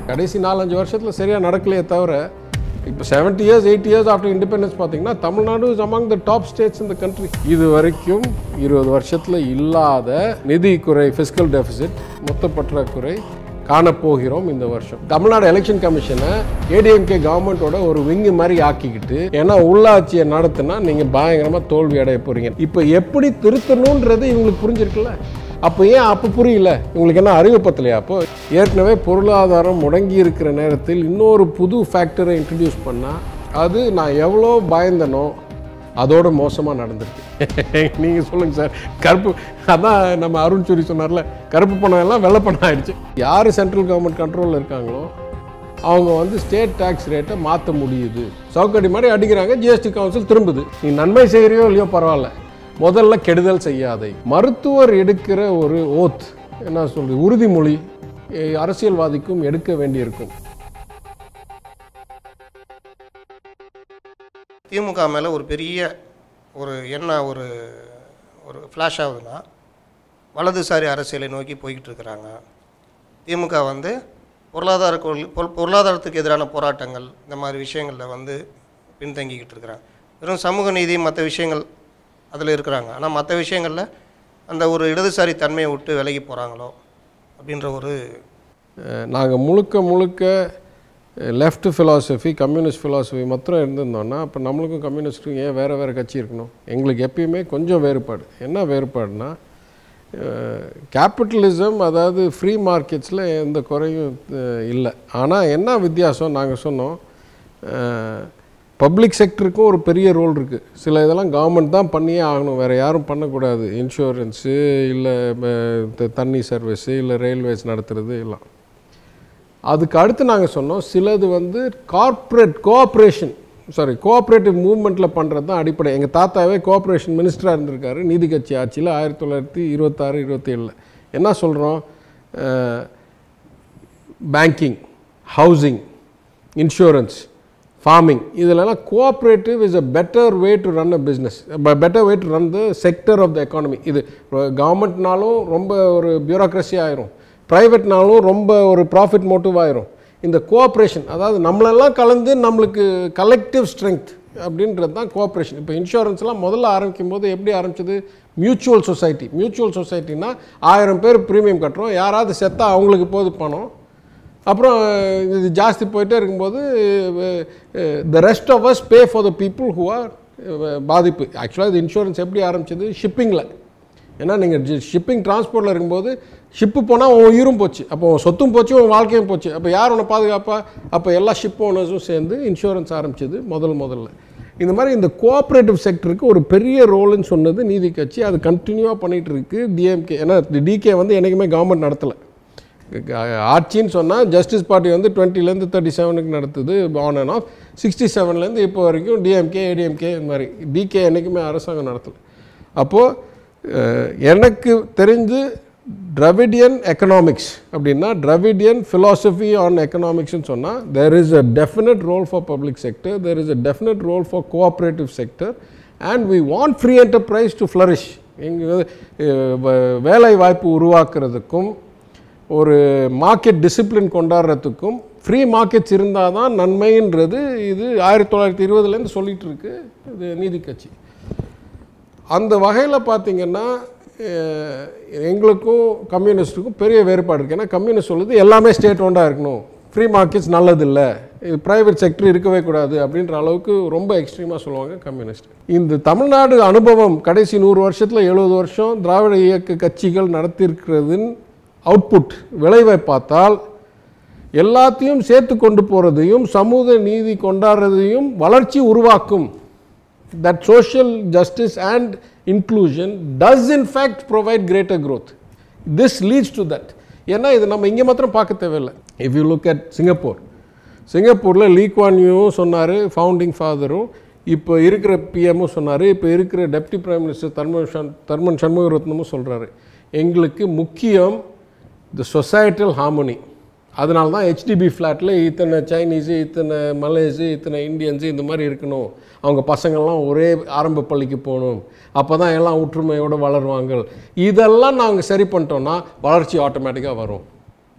கடைசி நாலஞ்சு வருஷத்தில் சரியாக நடக்கலையே தவிர இப்போ seventy years eight years after independence பார்த்தீங்கன்னா Tamil Nadu is among the top states இந்த கண்ட்ரி இது வரைக்கும் இருபது வருஷத்தில் இல்லாத நிதி குறை ஃபிஸ்கல் டெபிசிட் மொத்த பற்றாக்குறை காணப்போகிறோம் இந்த வருஷம் தமிழ்நாடு எலெக்ஷன் கமிஷனை ஏடிஎம்கே கவர்மெண்ட்டோட ஒரு விங்கு மாதிரி ஆக்கிக்கிட்டு ஏன்னா உள்ளாட்சியை நடத்தினா நீங்கள் பயங்கரமாக தோல்வி அடைய போறீங்க இப்போ எப்படி திருத்தணுன்றது இவங்களுக்கு புரிஞ்சிருக்குல்ல அப்போ ஏன் அப்போ புரியல உங்களுக்கு என்ன அறிவு பத்தலையா அப்போ ஏற்கனவே பொருளாதாரம் முடங்கி இருக்கிற நேரத்தில் இன்னொரு புது ஃபேக்டரை இன்ட்ரடியூஸ் பண்ணால் அது நான் எவ்வளோ பயந்தனோ அதோட மோசமாக நடந்திருக்கு நீங்கள் சொல்லுங்கள் சார் கருப்பு அதான் நம்ம அருண் சூரி சொன்னார்ல கருப்பு பணம் எல்லாம் வெள்ளை பணம் ஆயிடுச்சு யார் சென்ட்ரல் கவர்மெண்ட் கண்ட்ரோலில் இருக்காங்களோ அவங்க வந்து ஸ்டேட் டேக்ஸ் ரேட்டை மாற்ற முடியுது சவுக்கடி மாதிரி அடிக்கிறாங்க ஜிஎஸ்டி கவுன்சில் திரும்புது நீ நன்மை செய்கிறியோ இல்லையோ பரவாயில்ல முதல்ல கெடுதல் செய்யாதே மருத்துவர் எடுக்கிற ஒரு ஓத் என்ன சொல்றது உறுதிமொழி எ- அரசியல்வாதிக்கும் எடுக்க வேண்டியிருக்கும் திமுக மேலே ஒரு பெரிய ஒரு என்ன ஒரு ஒரு ஃப்ளாஷ் ஆகுதுன்னா வலதுசாரி அரசியலை நோக்கி போய்கிட்டு இருக்கிறாங்க திமுக வந்து பொருளாதார கொள்- பொரு- பொருளாதாரத்துக்கு எதிரான போராட்டங்கள் இந்த மாதிரி விஷயங்களில் வந்து பின்தங்கிக்கிட்டு இருக்கிறாங்க வெறும் சமூக நீதி மற்ற விஷயங்கள் அதில் இருக்கிறாங்க ஆனால் மற்ற விஷயங்களில் அந்த ஒரு இடதுசாரி தன்மையை விட்டு விலகி போகிறாங்களோ அப்படின்ற ஒரு நாங்கள் முழுக்க முழுக்க லெஃப்ட் ஃபிலாசபி கம்யூனிஸ்ட் ஃபிலாசபி மாத்திரம் இருந்திருந்தோம்னா அப்போ நம்மளுக்கும் கம்யூனிஸ்ட்டுக்கும் ஏன் வேறு வேறு கட்சி இருக்கணும் எங்களுக்கு எப்பயுமே கொஞ்சம் வேறுபாடு என்ன வேறுபாடுனா கேபிட்டலிசம் அதாவது ஃப்ரீ மார்க்கெட்ஸில் எந்த குறையும் அஹ், இல்லை ஆனால் என்ன வித்தியாசம் நாங்கள் சொன்னோம் பப்ளிக் செக்டருக்கும் ஒரு பெரிய ரோல் இருக்குது சில இதெல்லாம் கவர்மெண்ட் தான் பண்ணியே ஆகணும் வேறு யாரும் பண்ணக்கூடாது இன்சூரன்ஸு இல்லை தண்ணி சர்வீஸு இல்லை ரயில்வேஸ் நடத்துறது எல்லாம் அதுக்கு அடுத்து நாங்கள் சொன்னோம் சிலது வந்து கார்ப்பரேட் கோஆப்ரேஷன் சாரி கோஆப்ரேட்டிவ் மூவ்மெண்ட்டில் பண்ணுறது தான் அடிப்படை எங்கள் தாத்தாவே கோஆப்ரேஷன் மினிஸ்டராக இருந்திருக்காரு நீதி கட்சி ஆட்சியில் ஆயிரத்தி தொள்ளாயிரத்தி இருபத்தாறு இருபத்தேழில் என்ன சொல்கிறோம் பேங்கிங் ஹவுசிங் இன்சூரன்ஸ் ஃபார்மிங் இதிலெல்லாம் cooperative is a better way to run a business better way to run the sector of the economy இது கவர்மெண்ட்னாலும் ரொம்ப ஒரு பியூரோக்ரஸி ஆயிரும் ப்ரைவேட்னாலும் ரொம்ப ஒரு ப்ராஃபிட் மோட்டிவ் ஆயிரும் இந்த கோஆப்ரேஷன் அதாவது நம்மளெல்லாம் கலந்து நம்மளுக்கு கலெக்டிவ் ஸ்ட்ரென்த் அப்படின்றது தான் கோஆப்ரேஷன் இப்போ இன்சூரன்ஸ்லாம் முதல்ல ஆரம்பிக்கும் போது எப்படி ஆரம்பிச்சது மியூச்சுவல் சொசைட்டி மியூச்சுவல் சொசைட்டினா ஆயிரம் பேர் ப்ரீமியம் கட்டுறோம் யாராவது செத்தா அவங்களுக்கு போது பணம் அப்புறம் இது ஜாஸ்தி போயிட்டே இருக்கும்போது the rest of us pay for the people who are பாதிப்பு ஆக்சுவலாக இது இன்சூரன்ஸ் எப்படி ஆரம்பிச்சது ஷிப்பிங்கில் ஏன்னா நீங்கள் ஷிப்பிங் டிரான்ஸ்போர்ட்டில் இருக்கும்போது ஷிப்பு போனால் உன் உயிரும் போச்சு அப்போ உன் சொத்தும் போச்சு உன் வாழ்க்கையும் போச்சு அப்போ யார் உன்னை பாதுகாப்பா அப்போ எல்லா ஷிப் ஓனர்ஸும் சேர்ந்து இன்சூரன்ஸ் ஆரம்பிச்சது முதல் முதல்ல இந்த மாதிரி இந்த கோஆப்ரேட்டிவ் செக்டருக்கு ஒரு பெரிய ரோல்னு சொன்னது நீதி கட்சி அது கண்டினியூவாக பண்ணிகிட்டு இருக்கு டிஎம்கே ஏன்னா டிகே வந்து என்றைக்குமே கவர்மெண்ட் நடத்தலை ஆட்சின்னு சொன்னால் ஜஸ்டிஸ் பார்ட்டி வந்து டுவெண்ட்டிலேருந்து தேர்ட்டி செவனுக்கு நடத்துது ஆன் அண்ட் ஆஃப் சிக்ஸ்டி செவன்லேருந்து இப்போ வரைக்கும் டிஎம்கே ஏடிஎம்கே இந்த மாதிரி டிகே என்றைக்குமே அரசாங்கம் நடத்தலை அப்போது எனக்கு தெரிஞ்சு டிரவிடியன் எக்கனாமிக்ஸ் அப்படின்னா டிரவிடியன் philosophy ஆன் எக்கனாமிக்ஸ்னு சொன்னால் there is a definite role for public sector there is a definite role for cooperative sector and we want free enterprise to flourish எங்கள் வேலை வாய்ப்பு உருவாக்குறதுக்கும் ஒரு மார்க்கெட் டிசிப்ளின் கொண்டாடுறதுக்கும் ஃப்ரீ மார்க்கெட்ஸ் இருந்தால் தான் நன்மைன்றது இது ஆயிரத்தி தொள்ளாயிரத்தி இருபதுலேருந்து சொல்லிட்டு இருக்கு இது நீதி கட்சி அந்த வகையில் பார்த்தீங்கன்னா அஹ், எங்களுக்கும் கம்யூனிஸ்ட்டுக்கும் பெரிய வேறுபாடு இருக்குது ஏன்னா கம்யூனிஸ்ட் சொல்லுது எல்லாமே ஸ்டேட் ஓண்டாக இருக்கணும் ஃப்ரீ மார்க்கெட்ஸ் நல்லதில்லை இது ப்ரைவேட் செக்டர் இருக்கவே கூடாது அப்படின்ற அளவுக்கு ரொம்ப எக்ஸ்ட்ரீமாக சொல்லுவாங்க கம்யூனிஸ்ட் இந்த தமிழ்நாடு அனுபவம் கடைசி நூறு வருஷத்தில் எழுபது வருஷம் திராவிட இயக்க கட்சிகள் நடத்தியிருக்கிறதின் அவுட்புட் விளைவை பார்த்தால் எல்லாத்தையும் சேர்த்து கொண்டு போகிறதையும் சமூக நீதி கொண்டாடுறதையும் வளர்ச்சி உருவாக்கும் that social justice and inclusion does in fact provide greater growth. This leads to that. ஏன்னா இது நம்ம இங்கே மாத்திரம் பார்க்க தேவையில்லை if you look at Singapore சிங்கப்பூரில் லீக்வான் யூவும் சொன்னார் ஃபவுண்டிங் ஃபாதரும் இப்போ இருக்கிற பிஎம்மும் சொன்னார் இப்போ இருக்கிற deputy prime minister Tharman Shan Tharman சண்முகரத்னமும் சொல்கிறாரு எங்களுக்கு முக்கியம் த சொசைட்டல் ஹார்மோனி அதனால தான் ஹெச்டிபி ஃப்ளாட்டில் இத்தனை சைனீஸு இத்தனை மலேஸு இத்தனை இந்தியன்ஸு இந்த மாதிரி இருக்கணும் அவங்க பசங்கள்லாம் ஒரே ஆரம்ப பள்ளிக்கு போகணும் அப்போ தான் எல்லாம் ஒற்றுமையோடு வளருவாங்க இதெல்லாம் நாங்கள் சரி பண்ணிட்டோம்னா வளர்ச்சி ஆட்டோமேட்டிக்காக வரும்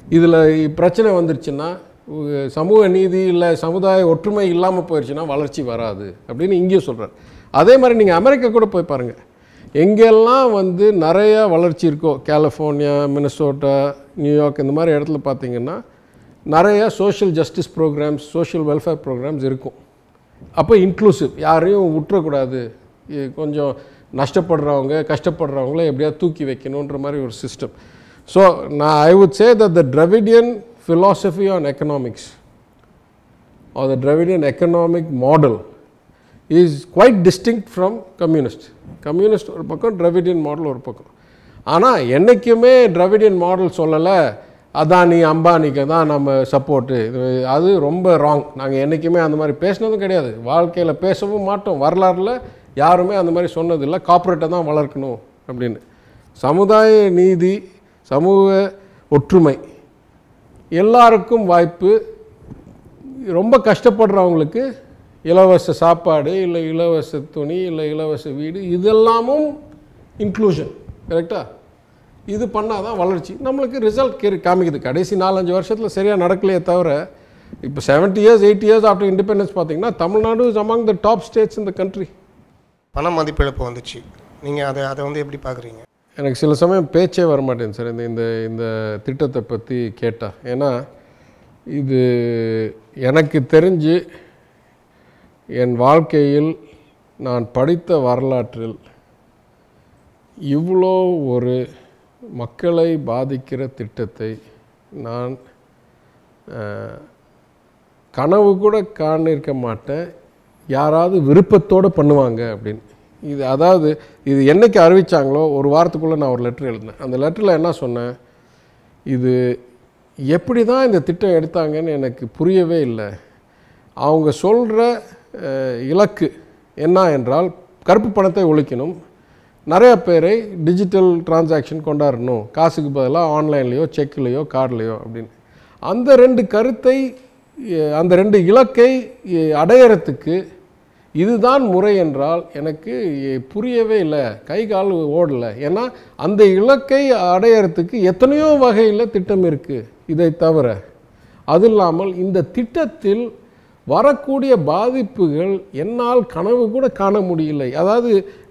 இதில் பிரச்சனை வந்துருச்சுன்னா உ- சமூக நீதி இல்லை சமுதாய ஒற்றுமை இல்லாமல் போயிடுச்சுன்னா வளர்ச்சி வராது அப்படின்னு இங்கேயும் சொல்கிறார் அதே மாதிரி நீங்கள் அமெரிக்கா கூட போய் பாருங்கள் எங்கெல்லாம் வந்து நிறைய வளர்ச்சி இருக்கோ கலிஃபோர்னியா மினசோட்டா நியூயார்க் இந்த மாதிரி இடத்துல பார்த்தீங்கன்னா நிறைய social justice programmes social welfare programmes இருக்கும் அப்போ இன்க்ளூசிவ் யாரையும் விட்டுறக்கூடாது இ- கொஞ்சம் நஷ்டப்படுறவங்க கஷ்டப்படுறவங்கள எப்படியாவது தூக்கி வைக்கணுன்ற மாதிரி ஒரு சிஸ்டம் ஸோ நான் I would say that the Dravidian philosophy on economics or the Dravidian economic model is quite distinct from communist. Communist ஒரு பக்கம் டிரவிடியன் மாடல் ஒரு பக்கம் ஆனால் என்றைக்குமே டிரவிடியன் மாடல் சொல்லலை அதானி அம்பானிக்கு தான் நம்ம சப்போர்ட்டு அது ரொம்ப ராங் நாங்கள் என்றைக்குமே அந்த மாதிரி பேசினதும் கிடையாது வாழ்க்கையில் பேசவும் மாட்டோம் வரலாறுல யாருமே அந்த மாதிரி சொன்னதில்லை கார்ப்பரேட்டை தான் வளர்க்கணும் அப்படின்னு சமுதாய நீதி சமூக ஒற்றுமை எல்லாருக்கும் வாய்ப்பு ரொம்ப கஷ்டப்படுறவங்களுக்கு இலவச சாப்பாடு இல்லை இலவச துணி இல்லை இலவச வீடு இதெல்லாமும் இன்க்ளூஷன் கரெக்டா இது பண்ணால் தான் வளர்ச்சி நம்மளுக்கு ரிசல்ட் கே காமிக்குது கடைசி நாலஞ்சு வருஷத்தில் சரியாக நடக்கலையே தவிர இப்போ seventy years eight years after independence பார்த்தீங்கன்னா Tamil Nadu is among the top states இந்த கண்ட்ரி பண மதிப்பிழப்பு வந்துச்சு நீங்கள் அதை அதை வந்து எப்படி பார்க்குறீங்க எனக்கு சில சமயம் பேச்சே வர மாட்டேங்குது சார் இந்த இந்த இந்த திட்டத்தை பற்றி கேட்டால் ஏன்னா இது எனக்கு தெரிஞ்சு என் வாழ்க்கையில் நான் படித்த வரலாற்றில் இவ்வளோ ஒரு மக்களை பாதிக்கிற திட்டத்தை நான் அஹ், கனவு கூட காணிருக்க மாட்டேன் யாராவது விருப்பத்தோடு பண்ணுவாங்க அப்படின்னு இது அதாவது இது என்னைக்கு அறிவிச்சாங்களோ ஒரு வாரத்துக்குள்ளே நான் ஒரு லெட்டர் எழுதினேன் அந்த லெட்டரில் என்ன சொன்னேன் இது எப்படி தான் இந்த திட்டம் எடுத்தாங்கன்னு எனக்கு புரியவே இல்லை அவங்க சொல்கிற இலக்கு என்ன என்றால் கருப்பு பணத்தை ஒழிக்கணும் நிறைய பேரை டிஜிட்டல் டிரான்சாக்ஷன் கொண்டாடணும் காசுக்கு பதிலாக ஆன்லைன்லேயோ செக்லேயோ கார்ட்லேயோ அப்படின்னு அந்த ரெண்டு கருத்தை அஹ், அந்த ரெண்டு இலக்கை அஹ், அடையறதுக்கு இதுதான் முறை என்றால் எனக்கு எ- புரியவே இல்லை கை கால் ஓடலை ஏன்னா அந்த இலக்கை அடையறதுக்கு எத்தனையோ வகையில் திட்டம் இருக்குது இதை தவிர அது இல்லாமல் இந்த திட்டத்தில் வரக்கூடிய பாதிப்புகள் என்னால் கனவு கூட காண முடியலை அதாவது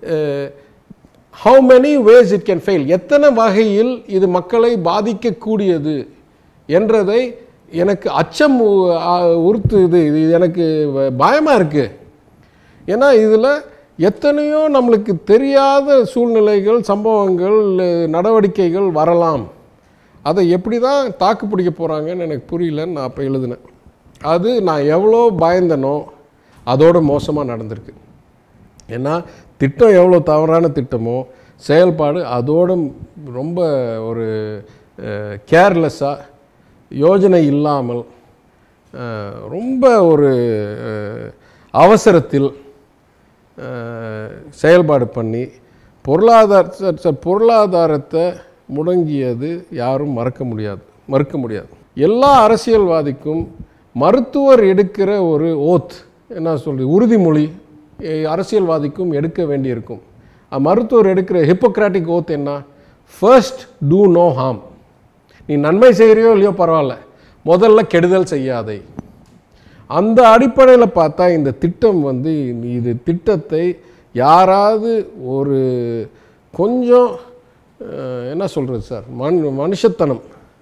how many ways it can fail எத்தனை வகையில் இது மக்களை பாதிக்கக்கூடியது என்றதை எனக்கு அச்சம் உ- ஆ- உறுத்துது இது எனக்கு வ- பயமா இருக்கு ஏன்னா இதில் எத்தனையோ நம்மளுக்கு தெரியாத சூழ்நிலைகள் சம்பவங்கள் அஹ், நடவடிக்கைகள் வரலாம் அதை எப்படி தான் தாக்கு பிடிக்க போகிறாங்கன்னு எனக்கு புரியலன்னு நான் அப்போ எழுதினேன் அது நான் எவ்வளோ பயந்தனோ அதோட மோசமாக நடந்திருக்கு ஏன்னா திட்டம் எவ்வளோ தவறான திட்டமோ செயல்பாடு அதோட ரொம்ப ஒரு கேர்லெஸ்ஸாக யோஜனை இல்லாமல் அஹ், ரொம்ப ஒரு அஹ், அவசரத்தில் அஹ், செயல்பாடு பண்ணி பொருளாதார சார், சார், பொருளாதாரத்தை முடங்கியது யாரும் மறக்க முடியாது மறுக்க முடியாது எல்லா அரசியல்வாதிக்கும் மருத்துவர் எடுக்கிற ஒரு ஓத் என்ன சொல்றது உறுதிமொழி எ- அரசியல்வாதிக்கும் எடுக்க வேண்டியிருக்கும் அ, மருத்துவர் எடுக்கிற ஹிப்போக்ராட்டிக் ஓத் என்ன ஃபர்ஸ்ட் டூ நோ ஹார்ம் நீ நன்மை செய்கிறியோ இல்லையோ பரவாயில்ல முதல்ல கெடுதல் செய்யாதே அந்த அடிப்படையில் பார்த்தா இந்த திட்டம் வந்து இது திட்டத்தை யாராவது ஒரு கொஞ்சம் அஹ், என்ன சொல்கிறது சார் மண் மனுஷத்தனம்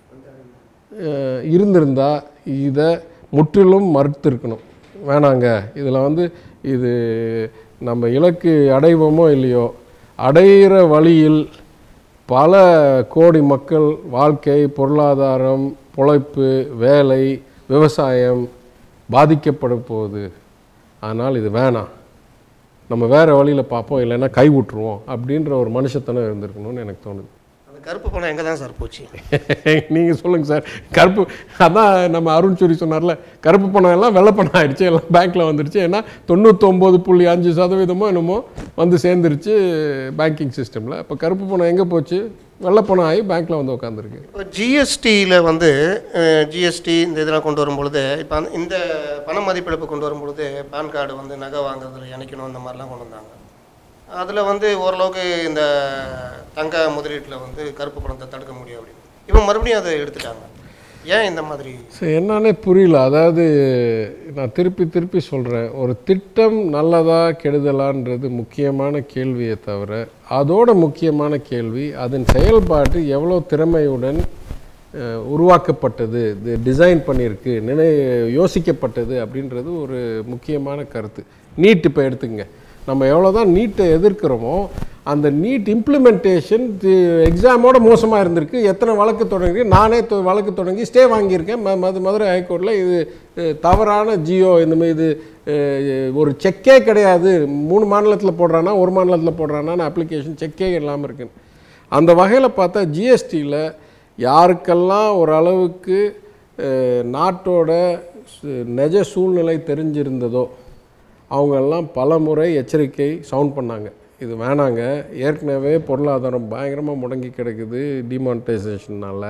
அஹ், இருந்திருந்தா இதை முற்றிலும் மறுத்திருக்கணும் வேணாங்க இதில் வந்து இது நம்ம இலக்கு அடைவோமோ இல்லையோ அடையிற வழியில் பல கோடி மக்கள் வாழ்க்கை பொருளாதாரம் பொழைப்பு வேலை விவசாயம் பாதிக்கப்பட போகுது அதனால் இது வேணாம் நம்ம வேறு வழியில் பார்ப்போம் இல்லைன்னா கை விட்டுருவோம் அப்படின்ற ஒரு மனுஷத்தனம் இருந்திருக்கணும்னு எனக்கு தோணுது அந்த கருப்பு பணம் எங்கே தான் சார் போச்சு நீங்கள் சொல்லுங்கள் சார் கருப்பு அதான் நம்ம அருண் சூரி சொன்னார்ல கருப்பு பணம் எல்லாம் வெள்ளை பணம் ஆயிடுச்சு எல்லாம் பேங்க்கில் வந்துருச்சு ஏன்னா தொண்ணூத்தொம்பது புள்ளி அஞ்சு சதவீதமோ என்னமோ வந்து சேர்ந்துருச்சு பேங்கிங் சிஸ்டமில் இப்போ கருப்பு பணம் எங்கே போச்சு வெள்ளை பணம் ஆகி பேங்க்கில் வந்து உட்காந்துருக்கு இப்போ ஜிஎஸ்டியில் வந்து ஜிஎஸ்டி இந்த இதெல்லாம் கொண்டு வரும்பொழுது இப்போ அந்த இந்த பண மதிப்பிழப்பு கொண்டு வரும்பொழுது பான் கார்டு வந்து நகை வாங்குறதுல இணைக்கணும் இந்த மாதிரிலாம் கொண்டு வந்தாங்க அதில் வந்து ஓரளவுக்கு இந்த தங்க முதலீட்டில் வந்து கருப்பு பணத்தை தடுக்க முடியும் அப்படின்னு இப்போ மறுபடியும் அதை எடுத்துட்டாங்க ஏன் இந்த மாதிரி ஸோ என்னன்னே புரியல அதாவது நான் திருப்பி திருப்பி சொல்கிறேன் ஒரு திட்டம் நல்லதா கெடுதலான்றது முக்கியமான கேள்வியை தவிர அதோட முக்கியமான கேள்வி அதன் செயல்பாடு எவ்வளோ திறமையுடன் அஹ், உருவாக்கப்பட்டது இது டிசைன் பண்ணியிருக்கு நினை யோசிக்கப்பட்டது அப்படின்றது ஒரு முக்கியமான கருத்து நீட் இப்போ எடுத்துக்கங்க நம்ம எவ்வளோ தான் நீட்டை எதிர்க்கிறோமோ அந்த நீட் இம்ப்ளிமெண்டேஷன் எக்ஸாமோட மோசமாக இருந்திருக்கு எத்தனை வழக்கு தொடங்கி நானே தொ- வழக்கு தொடங்கி ஸ்டே வாங்கியிருக்கேன் ம மது மதுரை ஹைகோர்ட்டில் இது அஹ், தவறான ஜியோ இந்த மாதிரி இது அஹ், ஒரு செக்கே கிடையாது மூணு மாநிலத்தில் போடுறானா ஒரு மாநிலத்தில் போடுறானா அப்ளிகேஷன் செக்கே இல்லாமல் இருக்குன்னு அந்த வகையில் பார்த்தா ஜிஎஸ்டியில் யாருக்கெல்லாம் ஓரளவுக்கு அஹ், நாட்டோட சு- நிஜ சூழ்நிலை தெரிஞ்சிருந்ததோ அவங்கெல்லாம் பல முறை எச்சரிக்கை சவுண்ட் பண்ணாங்க இது வேணாங்க ஏற்கனவே பொருளாதாரம் பயங்கரமாக முடங்கி கிடக்குது டிமானிட்டைசேஷனால்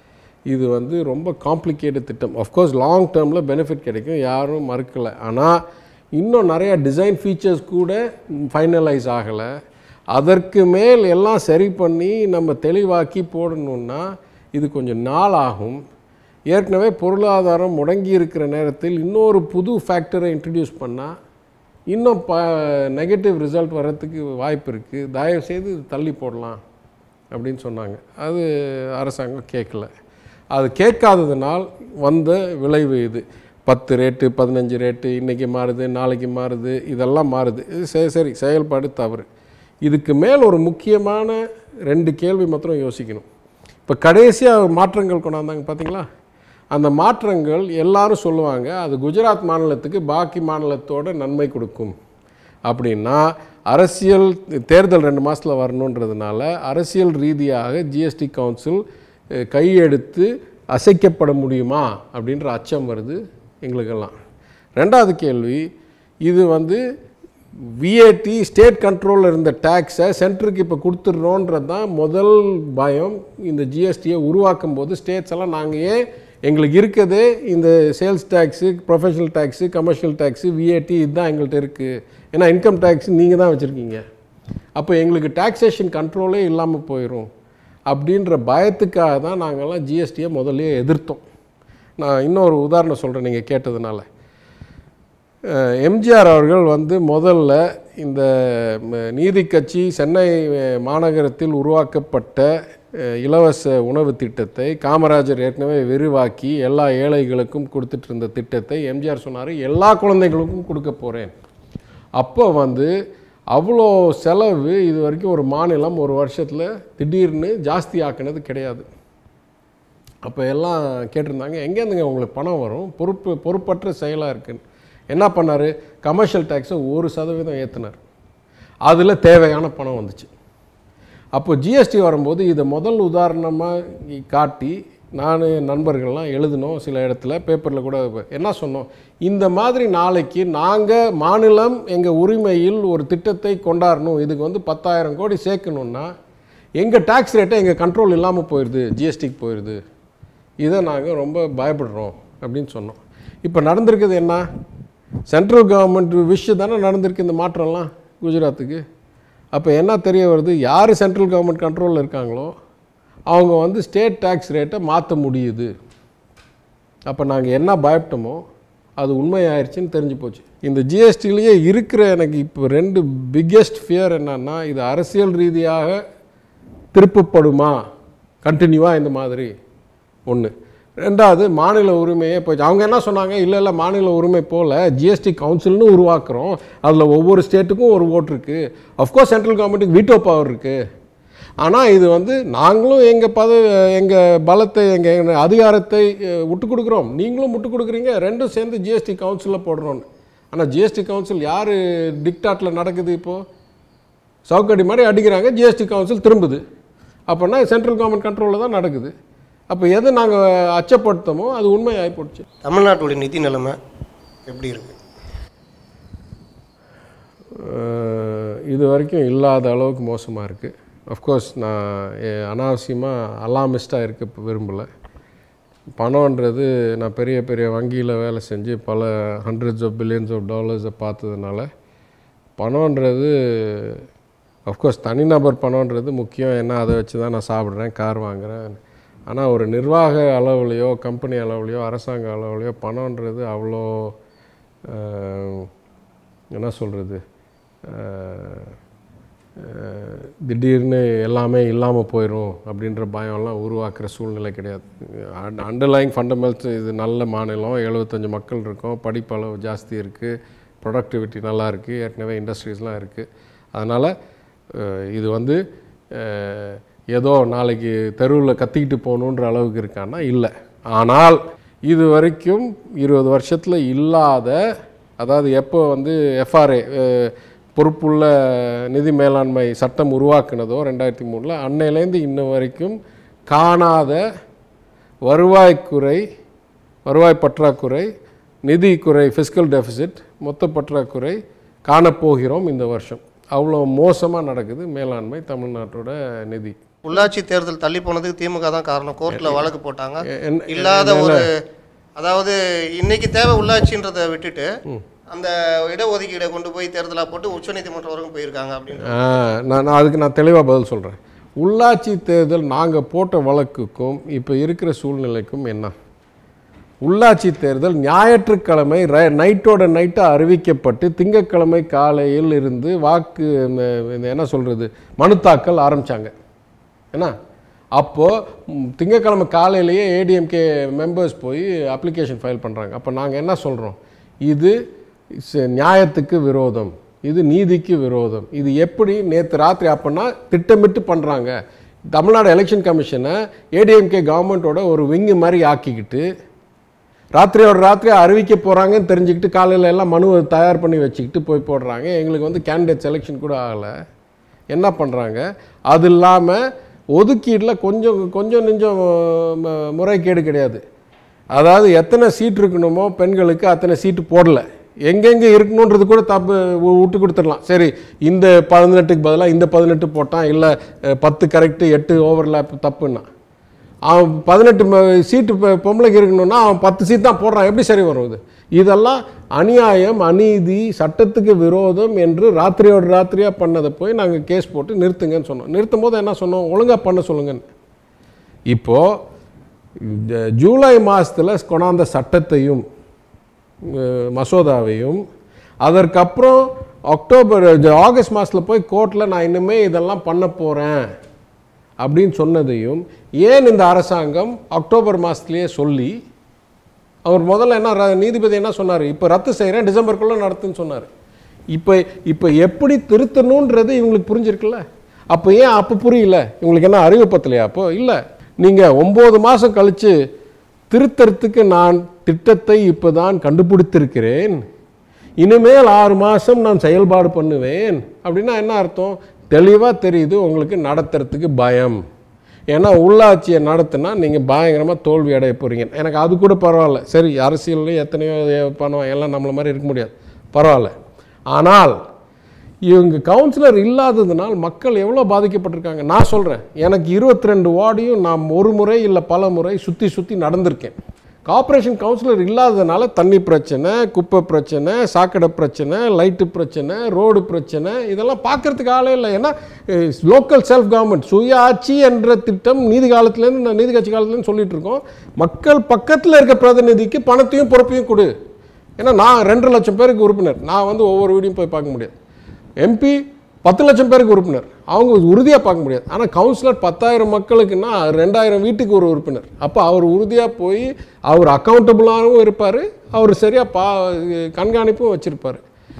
இது வந்து ரொம்ப காம்ப்ளிகேட்டட் திட்டம் அஃப்கோர்ஸ் லாங் டேர்மில் பெனிஃபிட் கிடைக்கும் யாரும் மறுக்கலை ஆனால் இன்னும் நிறையா டிசைன் ஃபீச்சர்ஸ் கூட ஃபைனலைஸ் ஆகலை அதற்கு மேல் எல்லாம் சரி பண்ணி நம்ம தெளிவாக்கி போடணுன்னா இது கொஞ்சம் நாள் ஆகும் ஏற்கனவே பொருளாதாரம் முடங்கி இருக்கிற நேரத்தில் இன்னொரு புது ஃபேக்டரை இன்ட்ரடியூஸ் பண்ணால் இன்னும் ப நெகட்டிவ் ரிசல்ட் வர்றதுக்கு வாய்ப்பு இருக்குது தயவுசெய்து இது தள்ளி போடலாம் அப்படின்னு சொன்னாங்க அது அரசாங்கம் கேட்கல அது கேட்காததுனால் வந்த விளைவு இது பத்து ரேட்டு பதினஞ்சு ரேட்டு இன்றைக்கி மாறுது நாளைக்கு மாறுது இதெல்லாம் மாறுது இது சரி சரி செயல்பாடு தவறு இதுக்கு மேல் ஒரு முக்கியமான ரெண்டு கேள்வி மாத்திரம் யோசிக்கணும் இப்போ கடைசியாக மாற்றங்கள் கொண்டாந்தாங்க பார்த்தீங்களா அந்த மாற்றங்கள் எல்லாரும் சொல்லுவாங்க அது குஜராத் மாநிலத்துக்கு பாக்கி மாநிலத்தோட நன்மை கொடுக்கும் அப்படின்னா அரசியல் தேர்தல் ரெண்டு மாதத்தில் வரணுன்றதுனால அரசியல் ரீதியாக ஜிஎஸ்டி கவுன்சில் அஹ், கையெடுத்து அசைக்கப்பட முடியுமா அப்படின்ற அச்சம் வருது எங்களுக்கெல்லாம் ரெண்டாவது கேள்வி இது வந்து விஏடி ஸ்டேட் கண்ட்ரோலில் இருந்த டேக்ஸை சென்டருக்கு இப்போ கொடுத்துட்றோன்றது தான் முதல் பயம் இந்த ஜிஎஸ்டியை உருவாக்கும் போது ஸ்டேட்ஸ் எல்லாம் நாங்கள் ஏன் எங்களுக்கு இருக்கதே இந்த sales tax professional tax commercial tax VAT இதுதான் எங்கள்கிட்ட இருக்குது ஏன்னா இன்கம் டேக்ஸ் நீங்கள் தான் வச்சுருக்கீங்க அப்போ எங்களுக்கு டாக்ஸேஷன் கண்ட்ரோலே இல்லாமல் போயிடும் அப்படின்ற பயத்துக்காக தான் நாங்கள்லாம் ஜிஎஸ்டியை முதல்லயே எதிர்த்தோம் நான் இன்னொரு உதாரணம் சொல்கிறேன் நீங்கள் கேட்டதுனால அஹ், எம்ஜிஆர் அவர்கள் வந்து முதல்ல இந்த ம- நீதி கட்சி சென்னை அஹ், மாநகரத்தில் உருவாக்கப்பட்ட அஹ், இலவச உணவு திட்டத்தை காமராஜர் ஏற்கனவே விரிவாக்கி எல்லா ஏழைகளுக்கும் கொடுத்துட்டு இருந்த திட்டத்தை எம்ஜிஆர் சொன்னார் எல்லா குழந்தைகளுக்கும் கொடுக்க போகிறேன் அப்போ வந்து அவ்வளோ செலவு இது வரைக்கும் ஒரு மாநிலம் ஒரு வருஷத்தில் திடீர்னு ஜாஸ்தி ஆக்குனது கிடையாது அப்போ எல்லாம் கேட்டிருந்தாங்க எங்கேருந்துங்க உங்களுக்கு பணம் வரும் பொறுப்பு பொறுப்பற்ற செயலாக இருக்குன்னு என்ன பண்ணார் கமர்ஷியல் டேக்ஸை ஒரு சதவீதம் ஏற்றினார் அதில் தேவையான பணம் வந்துச்சு அப்போ ஜிஎஸ்டி வரும்போது இதை முதல் உதாரணமாக காட்டி நான் நண்பர்கள்லாம் எழுதினோம் சில இடத்துல பேப்பரில் கூட என்ன சொன்னோம் இந்த மாதிரி நாளைக்கு நாங்கள் மாநிலம் எங்கள் உரிமையில் ஒரு திட்டத்தை கொண்டாடணும் இதுக்கு வந்து பத்தாயிரம் கோடி சேர்க்கணுன்னா எங்கள் டேக்ஸ் ரேட்டை எங்கள் கண்ட்ரோல் இல்லாமல் போயிடுது ஜிஎஸ்டிக்கு போயிடுது இதை நாங்கள் ரொம்ப பயப்படுறோம் அப்படின்னு சொன்னோம் இப்போ நடந்திருக்குது என்ன சென்ட்ரல் கவர்மெண்ட் விஷ் தானே நடந்திருக்கு இந்த மாற்றம்லாம் குஜராத்துக்கு அப்போ என்ன தெரிய வருது யார் சென்ட்ரல் கவர்மெண்ட் கண்ட்ரோலில் இருக்காங்களோ அவங்க வந்து ஸ்டேட் டேக்ஸ் ரேட்டை மாற்ற முடியுது அப்போ நாங்கள் என்ன பயப்பட்டோமோ அது உண்மையாயிருச்சுன்னு தெரிஞ்சு போச்சு இந்த ஜிஎஸ்டிலேயே இருக்கிற எனக்கு இப்போ ரெண்டு பிக்கெஸ்ட் ஃபியர் என்னன்னா இது அரசியல் ரீதியாக திருப்பப்படுமா கண்டினியூவாக இந்த மாதிரி ஒன்று ரெண்டாவது மாநில உரிமையே போச்சு அவங்க என்ன சொன்னாங்க இல்லை இல்லை மாநில உரிமை போல் ஜிஎஸ்டி கவுன்சில்னு உருவாக்குறோம் அதில் ஒவ்வொரு ஸ்டேட்டுக்கும் ஒரு ஓட் இருக்குது அஃப்கோர்ஸ் சென்ட்ரல் கவர்மெண்ட்டுக்கு வீட்டோ பவர் இருக்குது ஆனால் இது வந்து நாங்களும் எங்கள் பத எங்கள் பலத்தை எங்கள் அதிகாரத்தை அஹ், விட்டு கொடுக்குறோம் நீங்களும் விட்டு கொடுக்குறீங்க ரெண்டும் சேர்ந்து ஜிஎஸ்டி கவுன்சிலில் போடுறோன்னு ஆனால் ஜிஎஸ்டி கவுன்சில் யார் டிக்டாட்டில் நடக்குது இப்போது சவுக்கடி மாதிரி அடிக்கிறாங்க ஜிஎஸ்டி கவுன்சில் திரும்புது அப்போனா சென்ட்ரல் கவர்மெண்ட் கண்ட்ரோலில் தான் நடக்குது அப்போ எது நாங்கள் அச்சப்படுத்தமோ அது உண்மை ஆகிப்போச்சு தமிழ்நாட்டுடைய நிதி நிலைமை எப்படி இருக்கு அஹ் இது வரைக்கும் இல்லாத அளவுக்கு மோசமாக இருக்குது அஃப்கோர்ஸ் நான் எ- அனாவசியமாக அலாமிஸ்டாக இருக்க விரும்பலை பணம்ன்றது நான் பெரிய பெரிய வங்கியில் வேலை செஞ்சு பல ஹண்ட்ரட்ஸ் ஆஃப் பில்லியன்ஸ் ஆஃப் டாலர்ஸை பார்த்ததுனால பணம்ன்றது அஃப்கோர்ஸ் தனிநபர் பணம்ன்றது முக்கியம் என்ன அதை வச்சு தான் நான் சாப்பிட்றேன் கார் வாங்குறேன் ஆனால் ஒரு நிர்வாக அளவுலையோ கம்பெனி அளவுலையோ அரசாங்க அளவுலையோ பணன்றது அவ்வளோ அஹ், என்ன சொல்கிறது திடீர்னு எல்லாமே இல்லாமல் போயிடும் அப்படின்ற பயம்லாம் உருவாக்குற சூழ்நிலை கிடையாது அண்டர்லைங் ஃபண்டமெண்ட்ஸ் இது நல்ல மாநிலம் எழுபத்தஞ்சு மக்கள் இருக்கோம் படிப்பளவு ஜாஸ்தி இருக்குது ப்ரொடக்டிவிட்டி நல்லா இருக்குது ஏற்கனவே இண்டஸ்ட்ரீஸ்லாம் இருக்குது அதனால் இது வந்து அஹ், ஏதோ நாளைக்கு தெருவில் கத்திக்கிட்டு போகணுன்ற அளவுக்கு இருக்கான்னா இல்லை ஆனால் இது வரைக்கும் இருபது வருஷத்தில் இல்லாத அதாவது எப்போ வந்து எஃப்ஆர்ஏ பொறுப்புள்ள நிதி மேலாண்மை சட்டம் உருவாக்குனதோ ரெண்டாயிரத்தி மூணில் அன்னையிலேருந்து இன்ன வரைக்கும் காணாத வருவாய் குறை வருவாய் பற்றாக்குறை நிதி குறை ஃபிஸ்கல் டெபிசிட் மொத்த பற்றாக்குறை காணப்போகிறோம் இந்த வருஷம் அவ்வளோ மோசமாக நடக்குது மேலாண்மை தமிழ்நாட்டோட நிதி உள்ளாட்சி தேர்தல் தள்ளி போனதுக்கு திமுக தான் காரணம் கோர்ட்டில் வழக்கு போட்டாங்க என்ன- இல்லாத ஒரு அதாவது இன்னைக்கு தேவை உள்ளாட்சின்றதை விட்டுட்டு அந்த இடஒதுக்கீடை கொண்டு போய் தேர்தலாக போட்டு உச்சநீதிமன்றம் வரைக்கும் போயிருக்காங்க அப்படின்னு ஆ, நான் நான் அதுக்கு நான் தெளிவாக பதில் சொல்கிறேன் உள்ளாட்சி தேர்தல் நாங்கள் போட்ட வழக்குக்கும் இப்போ இருக்கிற சூழ்நிலைக்கும் என்ன உள்ளாட்சி தேர்தல் ஞாயிற்றுக்கிழமை ர நைட்டோட நைட்டாக அறிவிக்கப்பட்டு திங்கட்கிழமை காலையில் இருந்து வாக்கு இந்த இந்த என்ன சொல்கிறது மனு தாக்கல் ஆரம்பித்தாங்க என்ன அப்போது திங்கட்கிழமை காலையிலேயே ஏடிஎம்கே மெம்பர்ஸ் போய் அப்ளிகேஷன் ஃபைல் பண்ணுறாங்க அப்போ நாங்கள் என்ன சொல்கிறோம் இது ச- நியாயத்துக்கு விரோதம் இது நீதிக்கு விரோதம் இது எப்படி நேற்று ராத்திரி அப்போனா திட்டமிட்டு பண்ணுறாங்க தமிழ்நாடு எலெக்ஷன் கமிஷனை ஏடிஎம்கே கவர்மெண்ட்டோட ஒரு விங்கு மாதிரி ஆக்கிக்கிட்டு ராத்திரியோட ராத்திரி அறிவிக்க போகிறாங்கன்னு தெரிஞ்சுக்கிட்டு காலையில் எல்லாம் மனுவை தயார் பண்ணி வச்சுக்கிட்டு போய் போடுறாங்க எங்களுக்கு வந்து கேண்டிடேட் செலெக்ஷன் கூட ஆகலை என்ன பண்ணுறாங்க அது இல்லாமல் ஒதுக்கீட்டில் கொஞ்சம் கொஞ்சம் நெஞ்சம் ம- முறைகேடு கிடையாது அதாவது எத்தனை சீட் இருக்கணுமோ பெண்களுக்கு அத்தனை சீட்டு போடல எங்கெங்கே இருக்கணுன்றது கூட தப்பு வு- விட்டு கொடுத்துடலாம் சரி இந்த பதினெட்டுக்கு பதிலாக இந்த பதினெட்டு போட்டான் இல்லை பத்து கரெக்டு எட்டு ஓவர்லேப் தப்புன்னா அவன் பதினெட்டு ம- சீட்டு பொ- பொம்பளைக்கு இருக்கணும்னா அவன் பத்து சீட் தான் போடுறான் எப்படி சரி வரும் இது இதெல்லாம் அநியாயம் அநீதி சட்டத்துக்கு விரோதம் என்று ராத்திரியோட ராத்திரியாக பண்ணதை போய் நாங்கள் கேஸ் போட்டு நிறுத்துங்கன்னு சொன்னோம் நிறுத்தும் போது என்ன சொன்னோம் ஒழுங்காக பண்ண சொல்லுங்கன்னு இப்போது இந்த ஜூலை மாதத்தில் கொண்டாந்த சட்டத்தையும் அஹ், மசோதாவையும் அதற்கப்புறம் அக்டோபர் ஜ- ஆகஸ்ட் மாதத்தில் போய் கோர்ட்டில் நான் இனிமே இதெல்லாம் பண்ண போகிறேன் அப்படின்னு சொன்னதையும் ஏன் இந்த அரசாங்கம் அக்டோபர் மாதத்துலேயே சொல்லி அவர் முதல்ல என்ன ர- நீதிபதி என்ன சொன்னார் இப்போ ரத்து செய்கிறேன் டிசம்பருக்குள்ளே நடத்துன்னு சொன்னார் இப்போ இப்போ எப்படி திருத்தணுன்றது இவங்களுக்கு புரிஞ்சிருக்குல்ல அப்போ ஏன் அப்போ புரியல இவங்களுக்கு என்ன அறிவு பத்தலையா அப்போ இல்லை நீங்கள் ஒம்பது மாதம் கழித்து திருத்தறதுக்கு நான் திட்டத்தை இப்போ தான் கண்டுபிடித்திருக்கிறேன் இனிமேல் ஆறு மாதம் நான் செயல்பாடு பண்ணுவேன் அப்படின்னா என்ன அர்த்தம் தெளிவாக தெரியுது உங்களுக்கு நடத்துறதுக்கு பயம் ஏன்னா உள்ளாட்சியை நடத்தினா நீங்கள் பயங்கரமாக தோல்வி அடைய போகிறீங்க எனக்கு அது கூட பரவாயில்ல சரி அரசியல்லையும் எத்தனையோ இது பணம் எல்லாம் நம்மள மாதிரி இருக்க முடியாது பரவாயில்ல ஆனால் இவங்க கவுன்சிலர் இல்லாததுனால் மக்கள் எவ்வளோ பாதிக்கப்பட்டிருக்காங்க நான் சொல்கிறேன் எனக்கு இருபத்தி ரெண்டு வார்டையும் நான் ஒரு முறை இல்லை பல முறை சுற்றி சுற்றி நடந்திருக்கேன் கார்ப்பரேஷன் கவுன்சிலர் இல்லாததுனால தண்ணி பிரச்சனை குப்பை பிரச்சனை சாக்கடை பிரச்சனை லைட்டு பிரச்சனை ரோடு பிரச்சனை இதெல்லாம் பார்க்கறதுக்கு ஆளே இல்லை ஏன்னா லோக்கல் செல்ஃப் கவர்மெண்ட் சுயாட்சி என்ற திட்டம் நீதி காலத்துலேருந்து நான் நீதி கட்சி காலத்துலேருந்து சொல்லிட்டு இருக்கோம் மக்கள் பக்கத்தில் இருக்க பிரதிநிதிக்கு பணத்தையும் பொறுப்பையும் கொடு ஏன்னா நான் ரெண்டு லட்சம் பேருக்கு உறுப்பினர் நான் வந்து ஒவ்வொரு வீடியும் போய் பார்க்க முடியாது எம்பி பத்து லட்சம் பேருக்கு உறுப்பினர் அவங்க உறுதியாக பார்க்க முடியாது ஆனால் கவுன்சிலர் பத்தாயிரம் மக்களுக்குன்னா ரெண்டாயிரம் வீட்டுக்கு ஒரு உறுப்பினர் அப்போ அவர் உறுதியாக போய் அவர் அக்கௌண்டபுளாகவும் இருப்பார் அவர் சரியாக பா கண்காணிப்பும் வச்சுருப்பார்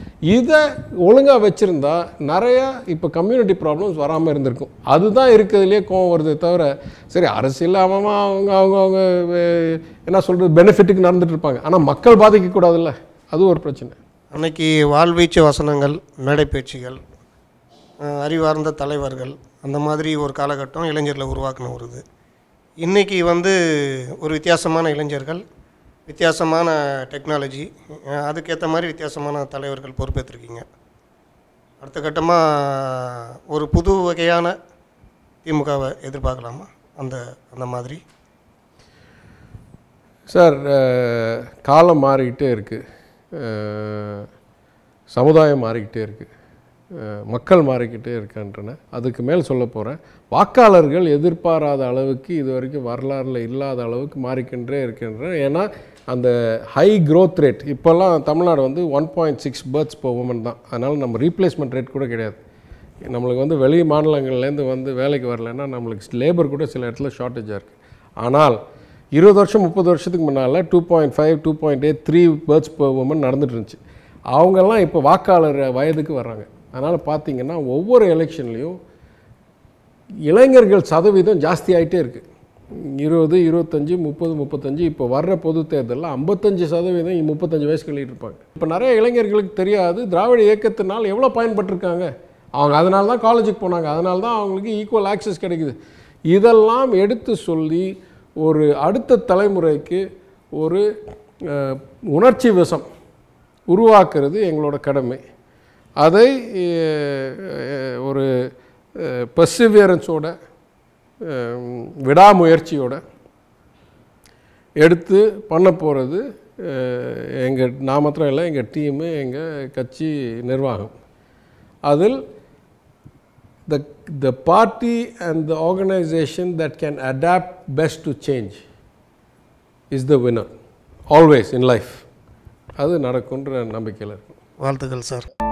இதை ஒழுங்காக வச்சுருந்தா நிறையா இப்போ கம்யூனிட்டி ப்ராப்ளம்ஸ் வராமல் இருந்திருக்கும் அதுதான் இருக்கிறதுலே கோவம் வருதே தவிர சரி அரசியல் அவன் அவங்க அவங்க அவங்க அஹ், என்ன சொல்கிறது பெனிஃபிட்டுக்கு நடந்துட்டு இருப்பாங்க ஆனால் மக்கள் பாதிக்கக்கூடாதுல்ல அது ஒரு பிரச்சனை அன்னைக்கு வாழ்வீச்சு வசனங்கள் மேடை பேச்சுகள் அஹ், அறிவார்ந்த தலைவர்கள் அந்த மாதிரி ஒரு காலகட்டம் இளைஞர்களை உருவாக்கின ஒரு இது இன்றைக்கி வந்து ஒரு வித்தியாசமான இளைஞர்கள் வித்தியாசமான டெக்னாலஜி அஹ், அதுக்கேற்ற மாதிரி வித்தியாசமான தலைவர்கள் பொறுப்பேற்றிருக்கீங்க அடுத்த கட்டமாக ஒரு புது வகையான திமுகவை எதிர்பார்க்கலாமா அந்த அந்த மாதிரி சார் அஹ், காலம் மாறிக்கிட்டே இருக்குது சமுதாயம் மாறிக்கிட்டே இருக்குது அஹ், மக்கள் மாறிக்கிட்டே இருக்கின்றன அதுக்கு மேல் சொல்ல போகிறேன் வாக்காளர்கள் எதிர்பாராத அளவுக்கு இது வரைக்கும் வரலாறுல இல்லாத அளவுக்கு மாறிக்கின்றே இருக்கின்றன ஏன்னா அந்த ஹை growth ரேட் இப்போல்லாம் தமிழ்நாடு வந்து one point six births per woman தான் அதனால் நம்ம ரீப்ளேஸ்மெண்ட் ரேட் கூட கிடையாது நம்மளுக்கு வந்து வெளி மாநிலங்கள்லேருந்து வந்து வேலைக்கு வரலைன்னா நம்மளுக்கு லேபர் கூட சில இடத்துல ஷார்ட்டேஜாக இருக்குது ஆனால் இருபது வருஷம் முப்பது வருஷத்துக்கு முன்னால் two point five two point eight three births per woman நடந்துட்டு இருந்துச்சு அவங்கெல்லாம் இப்போ வாக்காளர் வயதுக்கு வர்றாங்க அதனால் பார்த்தீங்கன்னா ஒவ்வொரு எலெக்ஷன்லேயும் இளைஞர்கள் சதவீதம் ஜாஸ்தி ஆகிட்டே இருக்குது இருபது இருபத்தஞ்சி முப்பது முப்பத்தஞ்சு இப்போ வர்ற பொது தேர்தலில் ஐம்பத்தஞ்சு சதவீதம் முப்பத்தஞ்சு வயசு கழிட்டு இருப்பாங்க இப்போ நிறைய இளைஞர்களுக்கு தெரியாது திராவிட இயக்கத்தினால் எவ்வளோ பயன்பட்டிருக்காங்க அவங்க அதனால தான் காலேஜுக்கு போனாங்க அதனால தான் அவங்களுக்கு ஈக்குவல் ஆக்சஸ் கிடைக்குது இதெல்லாம் எடுத்து சொல்லி ஒரு அடுத்த தலைமுறைக்கு ஒரு அஹ், உணர்ச்சி விஷம் உருவாக்குறது எங்களோட கடமை அதை அஹ், ஒரு பெர்சிவியரன்ஸோட விடாமுயற்சியோட எடுத்து பண்ண போகிறது எங்கள் நான் மாத்திரம் இல்லை எங்கள் டீமு எங்கள் கட்சி நிர்வாகம் அதில் the the party and the organization that can adapt best to change is the winner always in life அது நடக்குன்ற நம்பிக்கையில் இருக்கும் வாழ்த்துக்கள் சார்